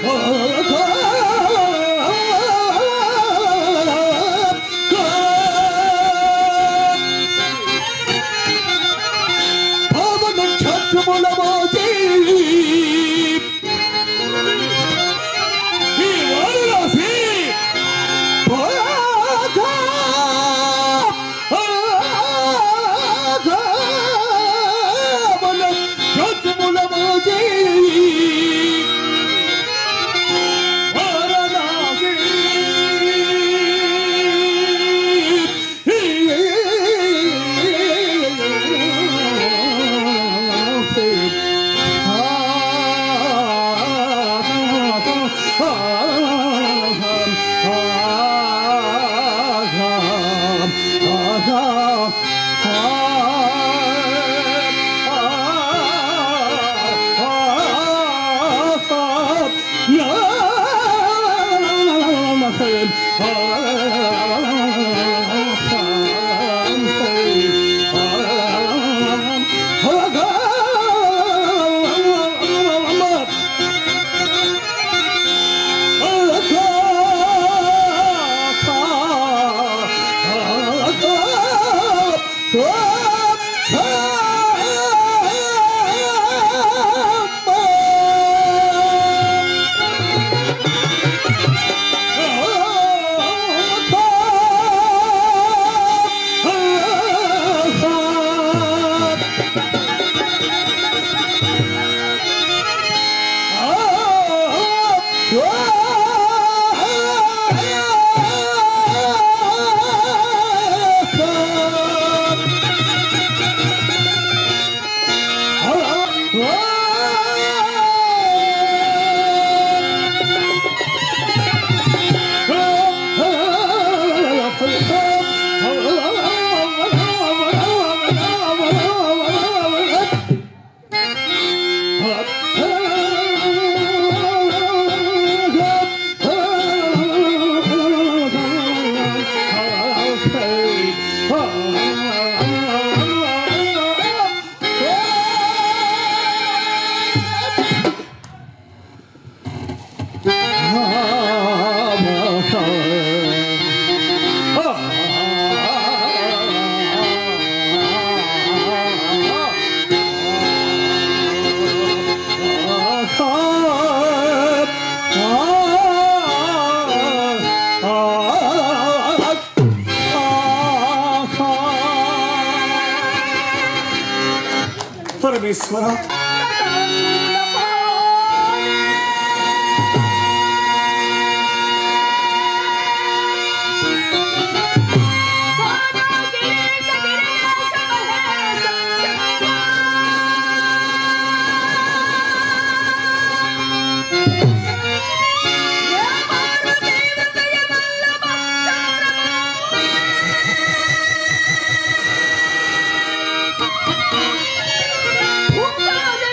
పవన క్షత్రముల మోచి ఈ వల్లసి పోగా పవన క్షత్రముల మోచి వారణాసి పరమేశ్వర చంద్రమా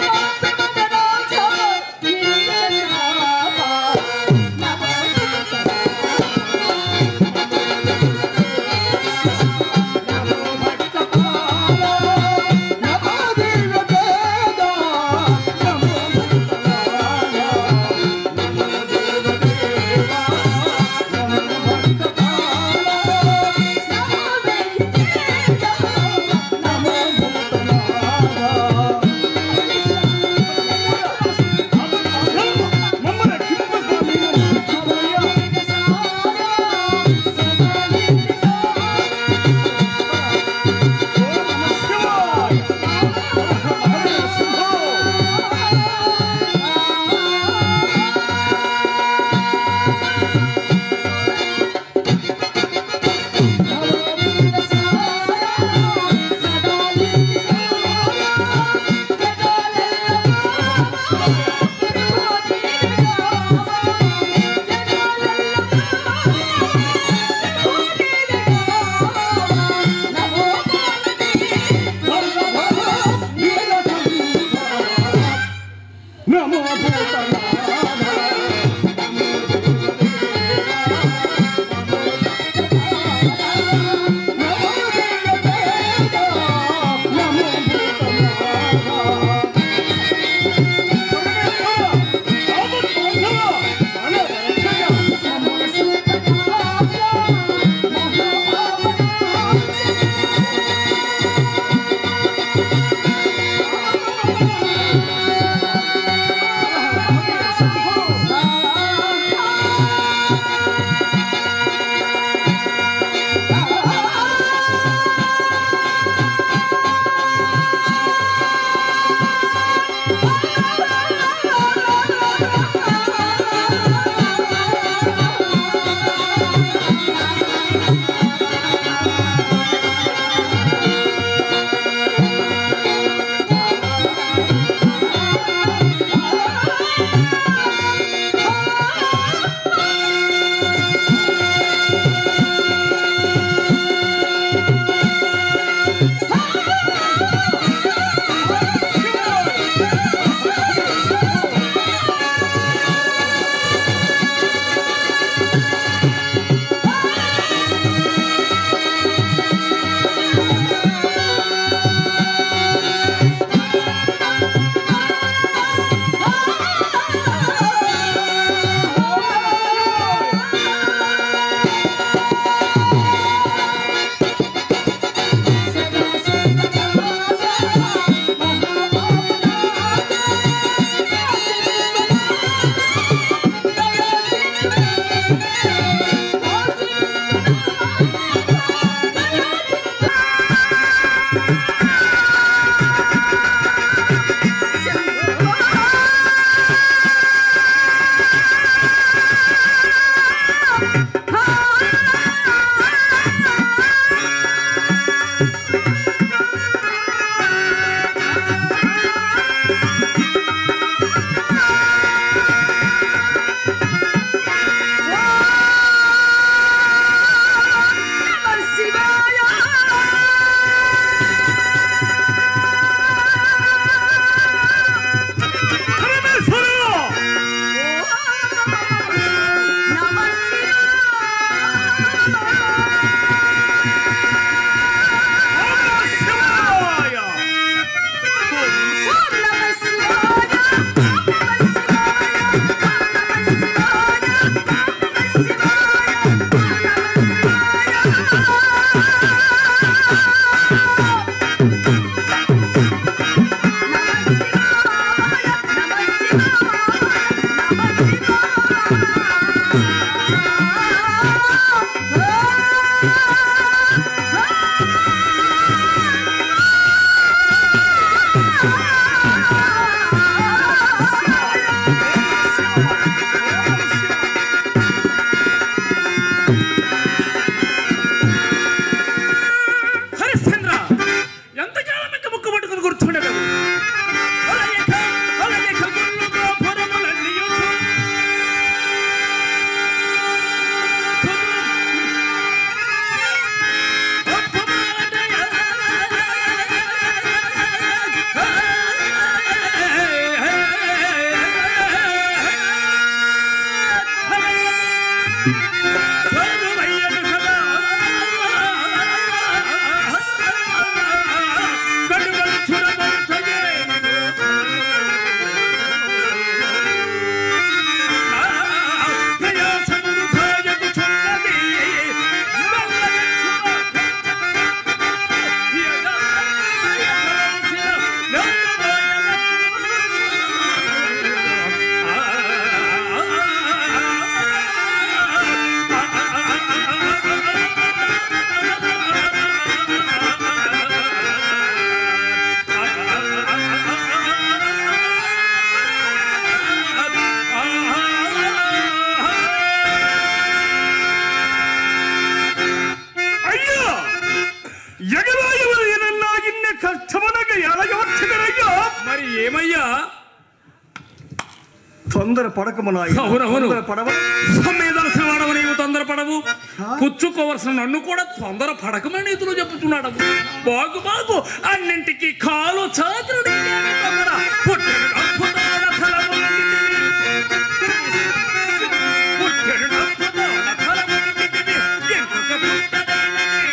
ఎగరాయవరు ఎనన్నాగిన్న కష్టమనగ ఎలగవచ్చుగరయ్యా మరి ఏమయ్యా తొందర పడకము నాయన అవునవును. తొందర పడవ సంవేదనసిన వాడవు నీవు తొందర పడవు పుచ్చుకోవలసిన నన్ను కూడా తొందర పడకమని నీతులు చెప్పుతున్నాడు బాగు బాగు అన్నింటికి కాలు చాతుడు నీకేమి తొందర పుట్టెడు అద్భుతాల ఫలములన్నిటినీ. పుట్టెడు అద్భుతాల ఫలములన్నిటినీ. ఎంకొక పుట్టెడైనది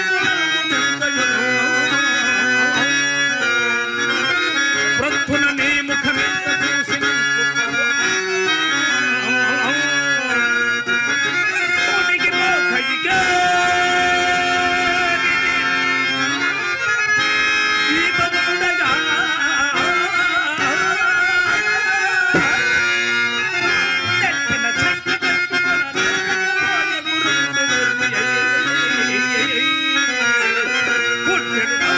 ప్రత్తున నీ ముఖమెంత చూసిన కోటికి మోకయిగా ఈ బతుకుడగా నెట్టిన చెట్టు కట్టుకున్న పుట్టెడు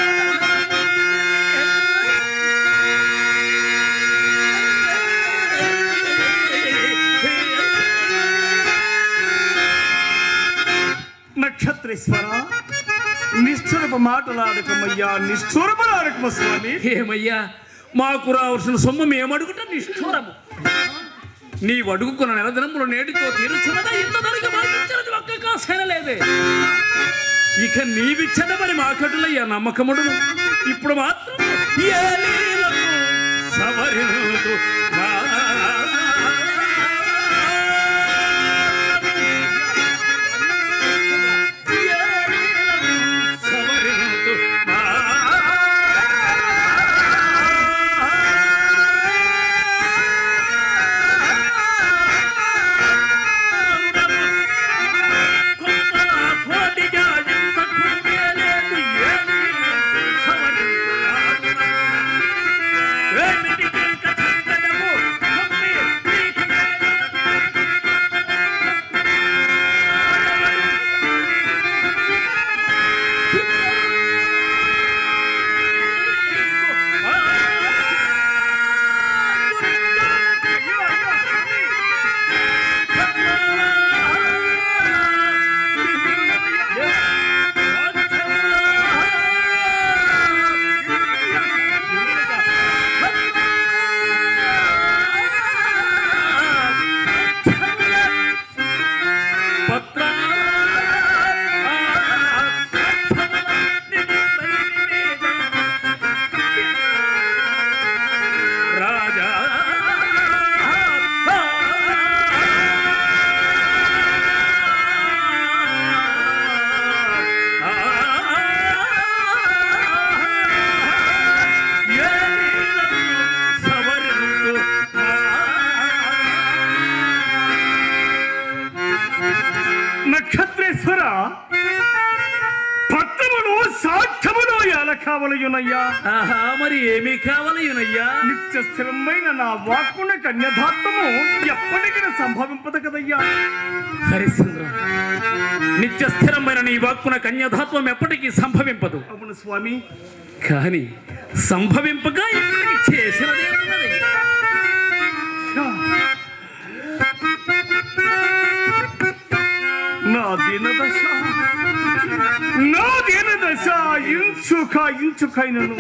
నక్షత్రేశ్వర నిష్ఠురపు మాటలాడకమయ్యా నిష్ఠురపలాడకమ స్వామి ఏమయ్యా మాకు రావాల్సిన సొమ్ము మేము అడుగుట నిష్ఠూరము నీ అడుగుకున్న నెల దినములు నేటితో తీరుచున్నదా ఇంత ధరకి మాకిచ్చినది ఒక్క కాసైన లేదే ఇక నీవిచ్చద మరి మాకటులయ్యా నమ్మకముడును ఇప్పుడు మాత్రం ఏ లీలకు సవరింతు మా. ఏ లీలకు సవరింతు మా. రాజా నక్షత్రేశ్వర పత్రమును సాక్ష్యమును ఎలా కావలయునయ్యా ఆహా మరి ఏమీ కావాలి యునయ్యా నిత్య స్థిరమైన నా వాక్కున కన్యధాత్వము ఎప్పటికైనా సంభవింపదు కదయ్యా హరిశ్చంద్ర నిత్య స్థిరమైన నీ వాక్కున కన్యాధాత్వం ఎప్పటికీ సంభవింపదు అవును స్వామి కానీ సంభవింపగా ఇప్పటికి చేసినదేమున్నది నా దీనదశ నా దీనదశ ఇంచుక ఇంచుకైనను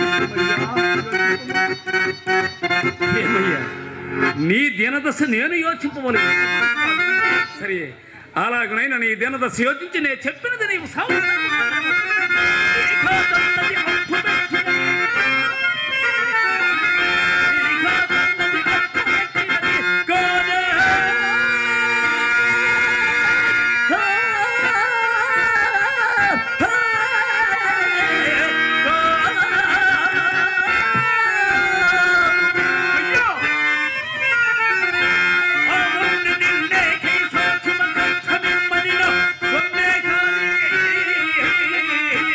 ఏమయ్యా నీ దీనదశ నేను యోచింపవలేదు సరే అలాగనైనా నీ దీనదశ యోచించి నేను చెప్పినది నీవు సాగు అయ్యా ఆ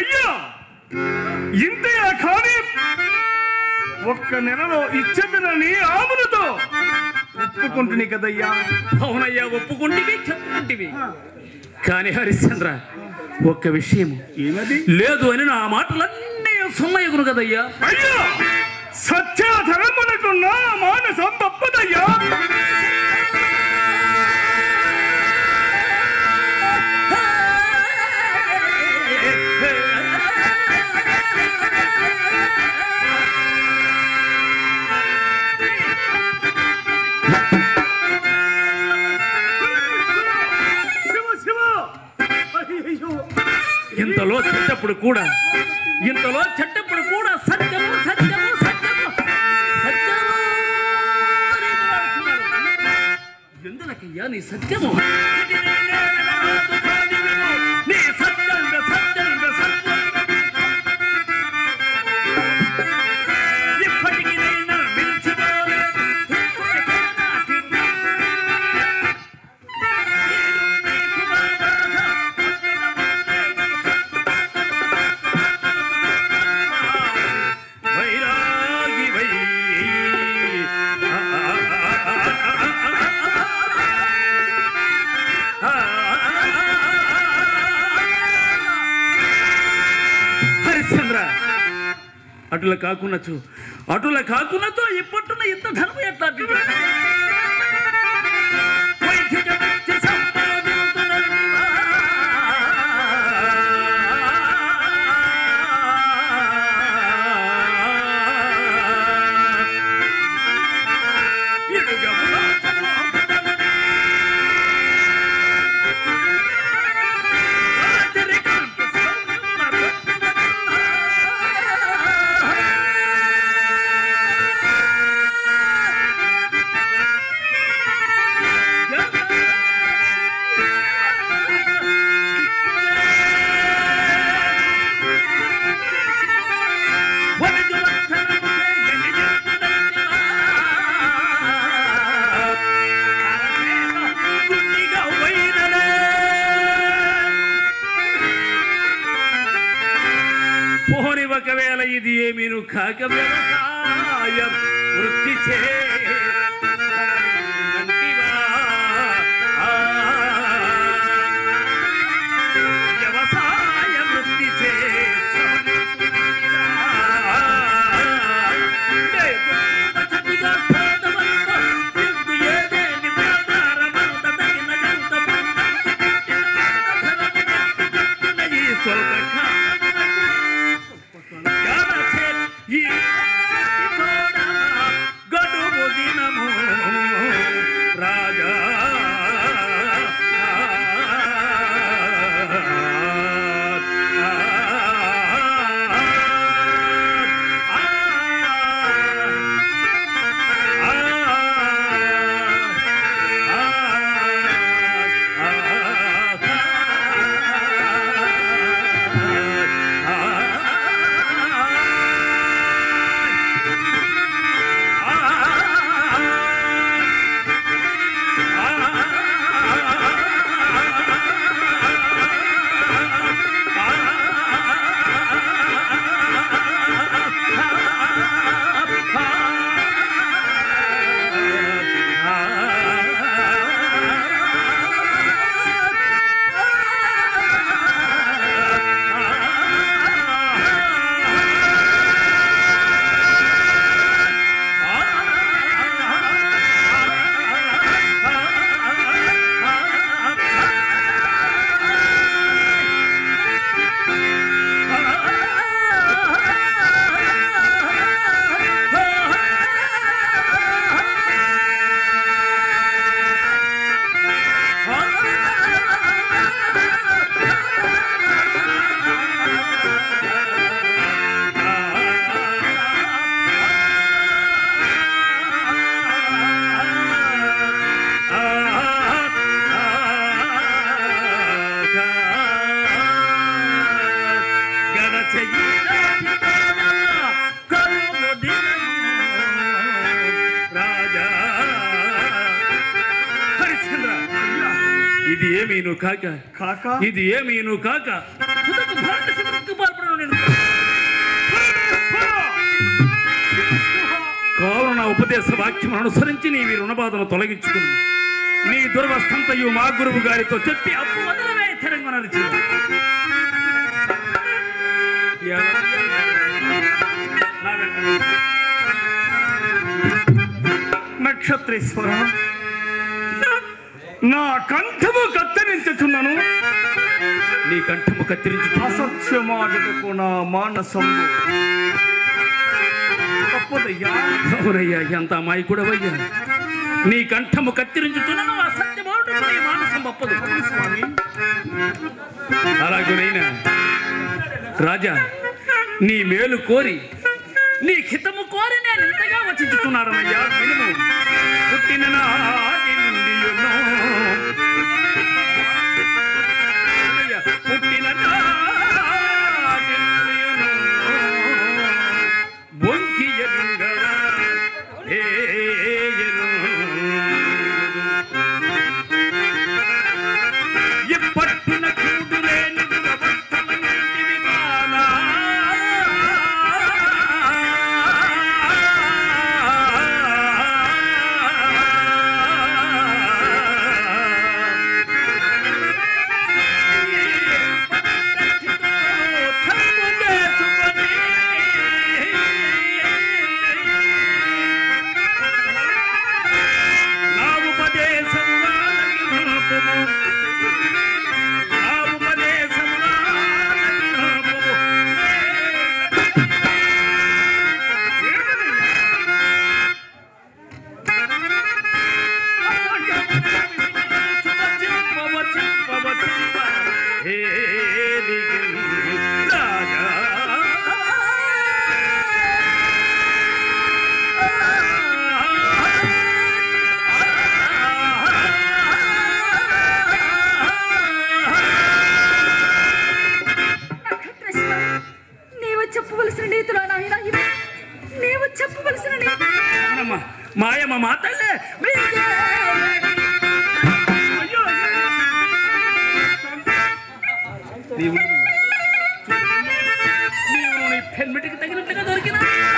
అయ్యా ఇంతయా కానీ ఒక్క నెలలో ఇచ్చేదనని ఆములతో ఒప్పుకుంటుని కదయ్యా అవునయ్యా ఒప్పుకుంటివి చెప్పుకుంటివి కానీ హరిశ్చంద్ర ఒక్క విషయం ఏమది లేదు అని నా మాటలన్నీ సొమ్మయ్యగును కదయ్యా అయ్యా సత్యాధరమునకు నా మానసం తప్పదయ్యా శివ శివ అయ్యయ్యో. ఇంతలో చెట్టప్పుడు కూడా ఇంతలో చెట్టప్పుడు కూడా సత్యము సత్యము సత్యము సత్యము అని మాట్లాడుతున్నాడు. ఎందులకయ్యా నీ సత్యము నీ సత్యం సత్యం సత్యం ఇప్పటికి నేను మించిపోలేదు వైరాగి వై హరిశ్చంద్ర అటుల కాకున్నచు అటుల కాకున్నతో ఇప్పట్టున ఇంత ధనము ఎట్లా వైద్య జగత్య పోని ఒకవేళ ఇది ఏమీను కాక వ్యవసాయం వృత్తి చే నంటివా. ఆ. వ్యవసాయ వృత్తి చే గడువు దినము రాజా రాజా హరిశ్చంద్ర ఇది ఏమీను కాక కాక ఇది ఏమీను కాక ఉదక భారత శిబిరకు పాల్పడ వాక్యం అనుసరించి నీవి రుణబాధను తొలగించుకుని నీ దుర్వస్థంతయు మా గురువు గారితో చెప్పి అప్పు వదలవే తెలంగాణ నక్షత్రేశ్వర నా కంఠము కత్తిరించుచున్నాను నీ కంఠము కత్తిరించు అసత్యమాటకు నా మానసం తప్పదయ్యా అవునయ్యా ఎంత అమాయకుడవయ్యా నీ కంఠము కత్తిరించుచున్నాను అసత్యమోడు నీ మానసం ఒప్పదు స్వామి అలాగేనైనా రాజా నీ మేలు కోరి నీ హితము కోరి నేను ఇంతగా వచ్చించుతున్నారనయ్యా వినుము పుట్టిన నాటి నుండియును. అయ్యా, పుట్టిన నాటి నుండియును. బొంకి ఎరుంగరా ఏ ఎప్పట్టున కూడు లేని వ్యవస్థల నుండివి కానా. తప్పు చేసుకొని నా ఉపదేశము వాళ్ళకి నిలుపుము. నా ఉపదేశము వాళ్ళకి నిలుపుము. చింపవ, చింపవ, చింప. ఏలిగిన్ రాజా. నక్షత్రేశ్వర, నీవు చెప్పవలసిన నీతులు నాయన ఇవి నీవు చెప్పవలసిన నీతులు అవునమ్మా, మాయమ్మ మా తల్లే అయ్యో నీవు నీవు నీ పెన్మిటికి తగినట్టుగా దొరికినా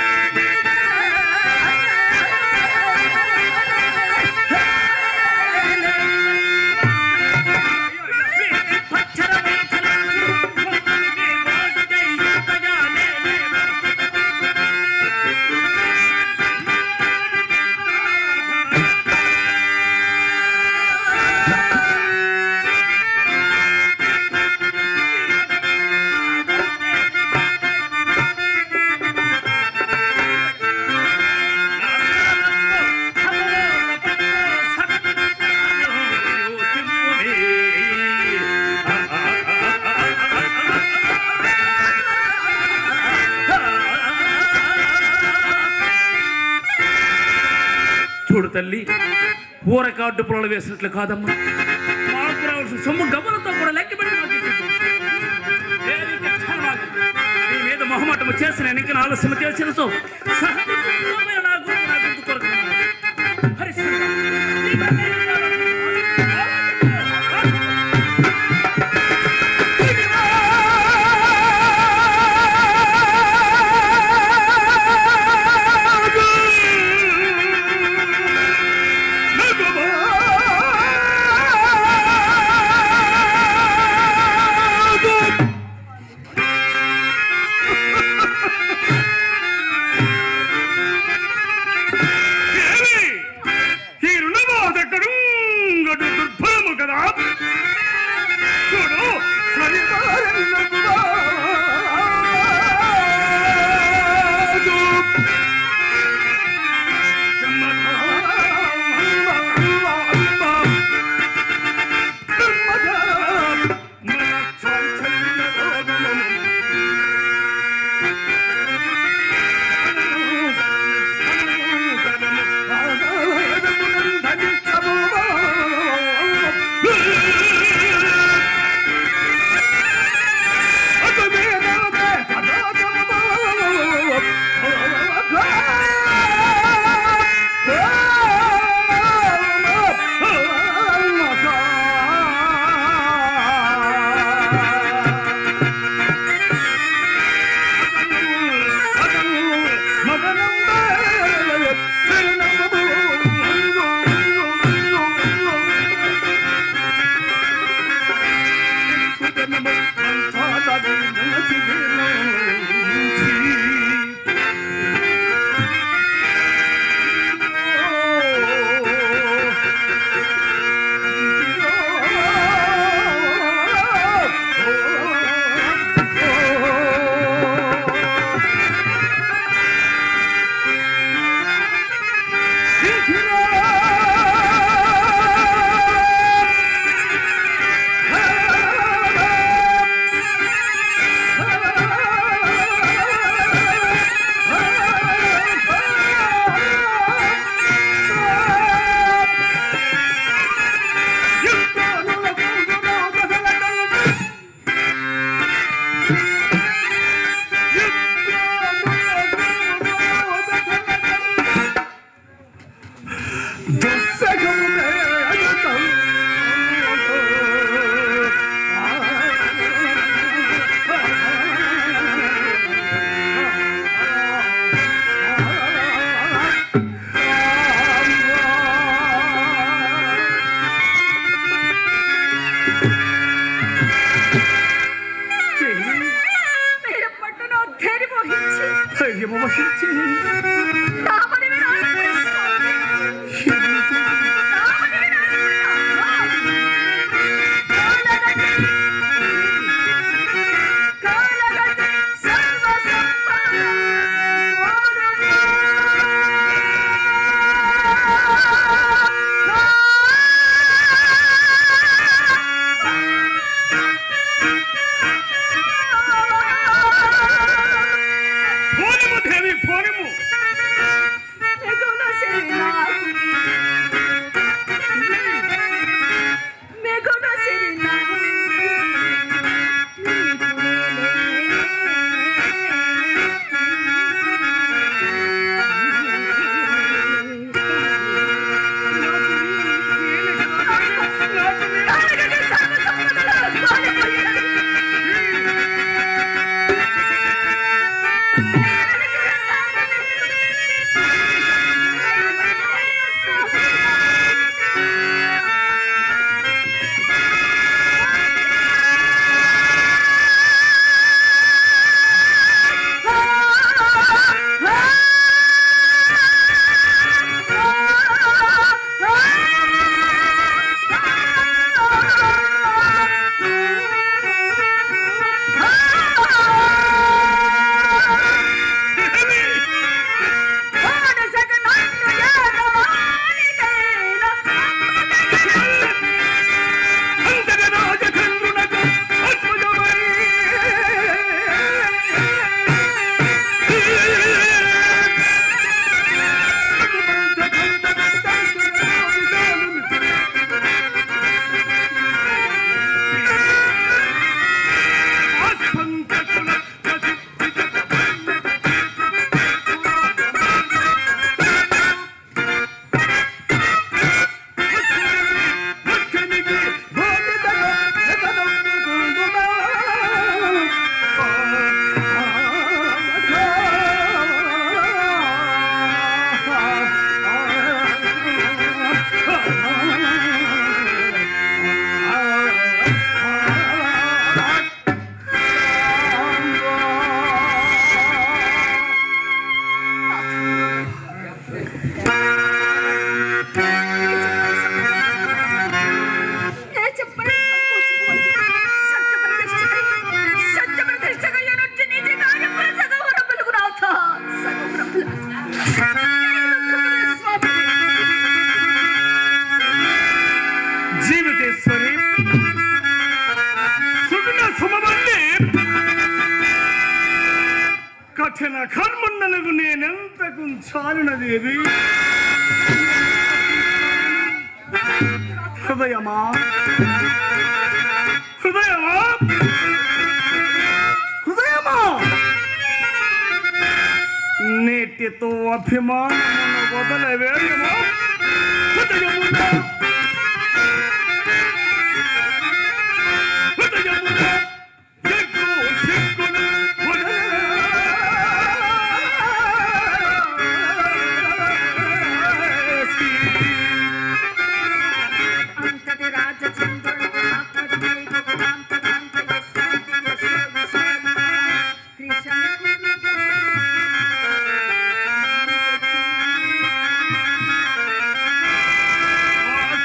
చూడు తల్లి ఊరకాడ్డు పొలలు వేసినట్లు కాదమ్మా మాకు రావాల్సిన సొమ్ము గమనంతో కూడా లెక్క పెట్టి మాకు ఇప్పించు. దేనికి క్షణమాగు. నీ మీద మొహమాటము చేసిన ఎన్నికల ఆలస్యం చేసిన సో సహజమైన నా గురువు నా గుర్తు కొరకు హరిశ్చంద్ర, నీ తండ్రి ధైర్యము వహించి నామని వినాలి స్వామి. నామని వినాలి. కాలగతి కాలగతి సర్వ సంపద ఫోనము దేవి ఫోనము మెగున సిరినా మెగున సిరినా అంతగా రాజచంద్రునకు అద్భుతమై జీవితేశ్వరి సుగుణ సుమవల్లి కఠిన కర్మన్నలకు నేనెంతకు చాలినదేవి హృదయమా హృదయమా హృదయమా నేటితో అభిమానమును వదలవేయమా హృదయమునా హృదయమునా ఎగ్గు సిగ్గును వదలవేసి. అంతటి రాజచంద్రుడు ఆపదమై గగనాంత కాంత యశాంతి యశో విశాలి త్రిశంకు ఆ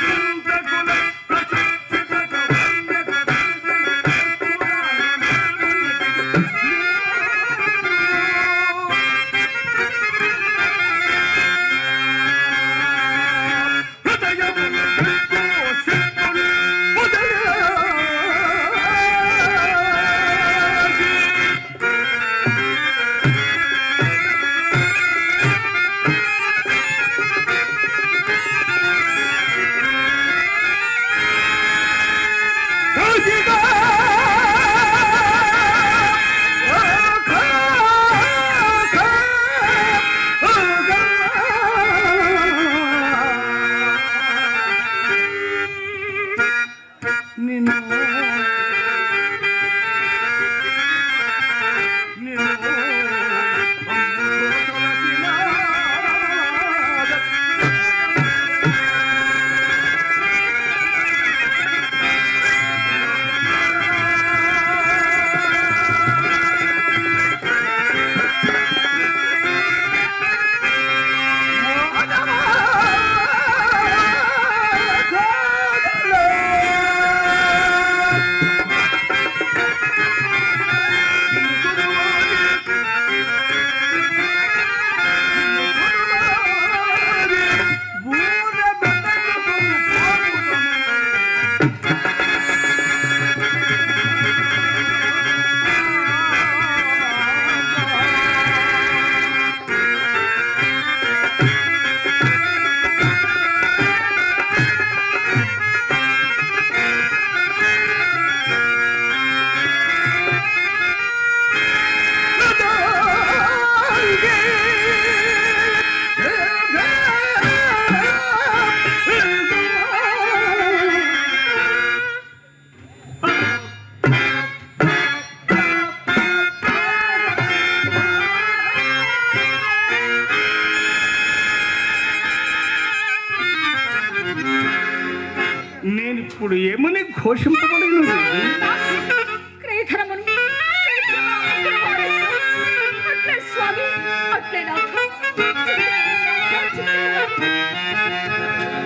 ఇప్పుడు ఏమని ఘోషింపబడినది క్రయధనమును క్రయధనమును వారేసు. అట్లే స్వామి అట్లే నాథ. చిత్తనాథ, చిత్తనాథ.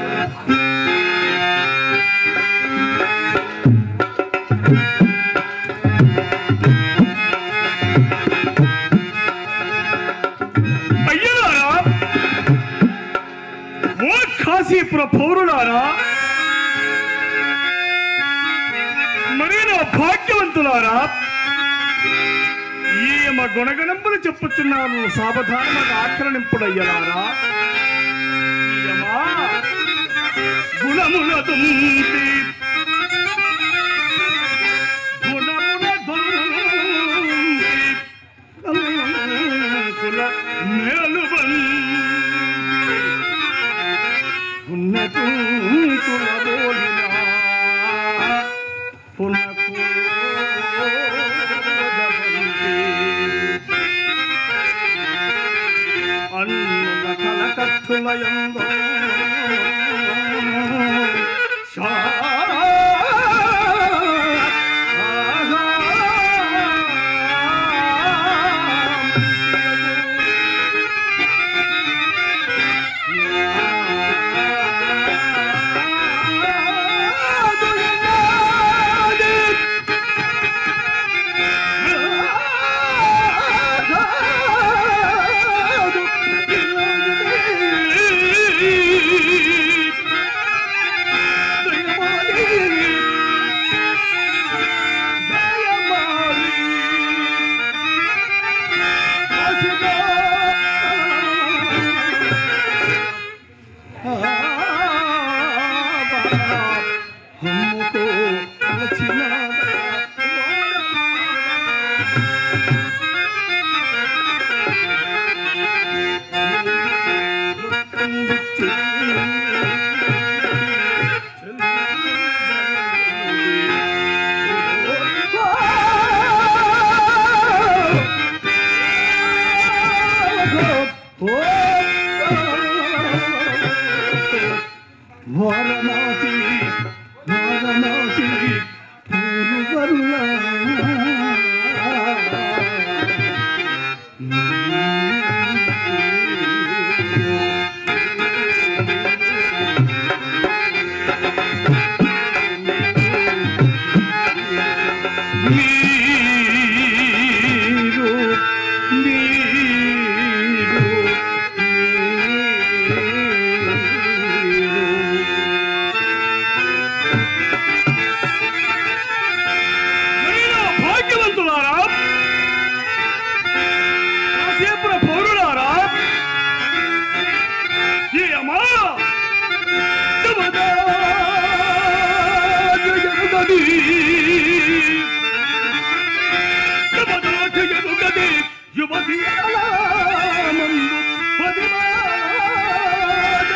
అయ్యలారా ఓ కాశీపుర పౌరులారా మరి నా భాగ్యవంతులారా ఈయమ గుణగణంబులు చెప్పుచున్నాను సావధానముగా ఆక్రమింపుడయ్యలారా ఈయమా గుణముల దుంపి గుణముల దుంపి కుల మేలువన్ ఉన్నతుంతుల బోలిన పునకు అన్నుల కలకత్తులయందో हमको पछिना వారణాసి వారణాసి పూర్వల్ల మీరు మీరు మీరా భాగ్యవంతులారా కాసేపుర పౌరులారా ఈ అమ్మా ఎరుగది ఎరుగది యువతి మందు పదిమాద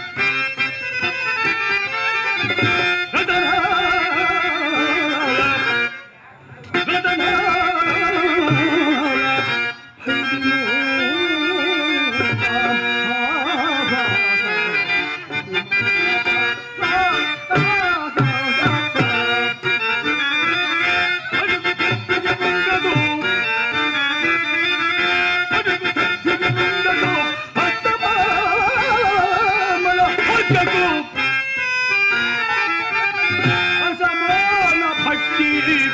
అసమాన భక్తి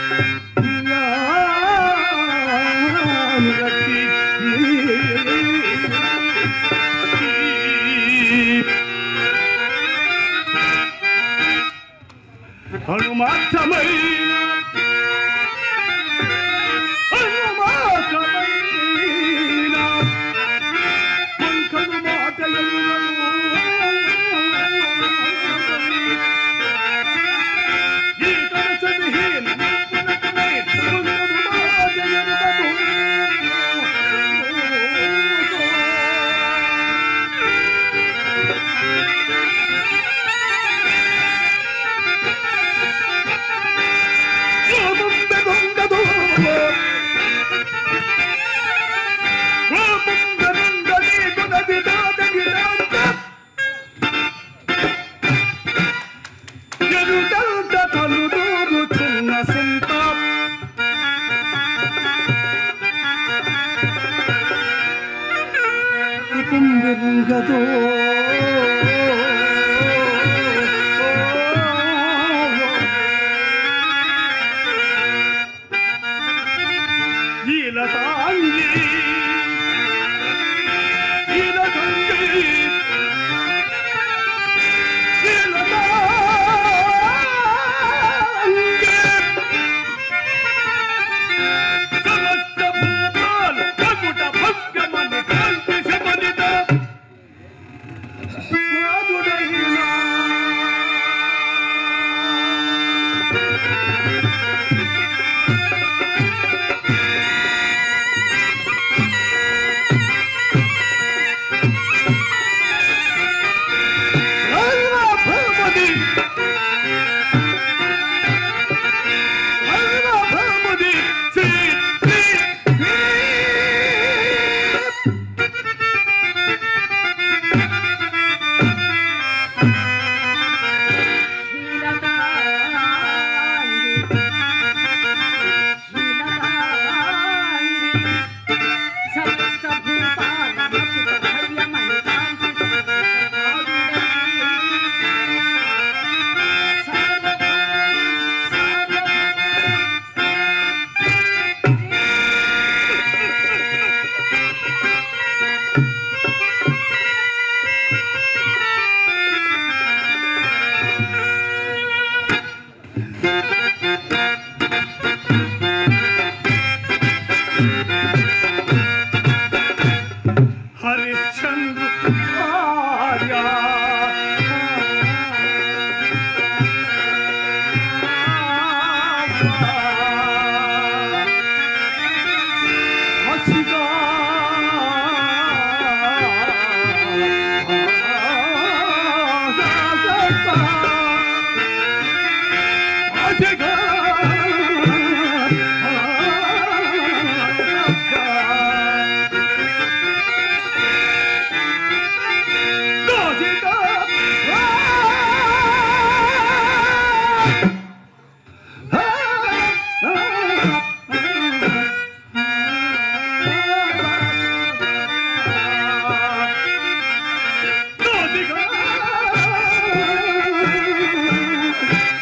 హనుమార్థమైన హనుమార్థమైన పంకలు మాట ఆ ತುಂಬಿರುಂಗದೋ ఈలతాంగి ఈలతంగి సమస్త భూతాలు కగుట భంగమని కాంతి శమనిత సాధుడైనా సర్వభౌమది సర్వభౌమది శ్రీ శ్రీ శ్రీ हरिश्चंद्र आर्या हसिका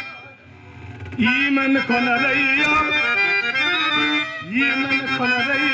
ఈమెన్ కొనరయ్యా ఈమెన్ కొనరయ్యా